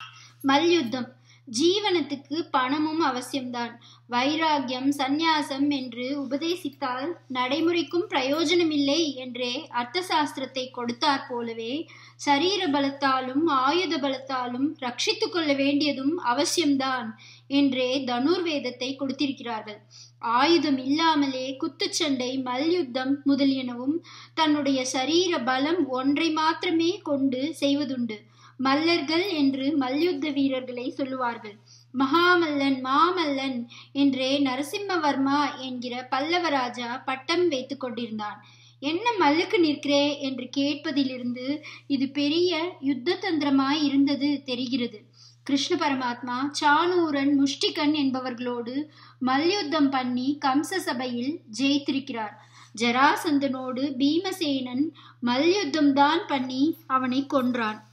மல்யுத்தம் ஜீவனத்துக்கு பணமும் அவசியம்தான் வைராகியம் சந்நியாசம் என்று உபதேசித்தால் நடைமுறைக்கும் பிரயோஜனமில்லை என்றே அர்த்த சாஸ்திரத்தை கொடுத்தாற் போலவே சரீர பலத்தாலும் ஆயுத பலத்தாலும் ரட்சித்துக் கொள்ள வேண்டியதும் அவசியம்தான் என்றே தனுர்வேதத்தை கொடுத்திருக்கிறார்கள் ஆயுதம் இல்லாமலே குத்துச்சண்டை மல்யுத்தம் முதலியனவும் தன்னுடைய சரீர பலம் ஒன்றை மாத்திரமே கொண்டு செய்வதுண்டு மல்லர்கள் என்று மல்யுத்த வீரர்களை சொல்லுவார்கள் மகாமல்லன் மாமல்லன் என்றே நரசிம்மவர்மா என்கிற பல்லவராஜா பட்டம் வைத்துக் கொண்டிருந்தான் என்ன மல்லுக்கு நிற்கிறே என்று கேட்பதிலிருந்து இது பெரிய யுத்த தந்திரமாய் இருந்தது தெரிகிறது கிருஷ்ண பரமாத்மா சானூரன் முஷ்டிகன் என்பவர்களோடு மல்யுத்தம் பண்ணி கம்ச சபையில் ஜெயித்திருக்கிறார் ஜராசந்தனோடு பீமசேனன் மல்யுத்தம் தான் பண்ணி அவனை கொன்றான்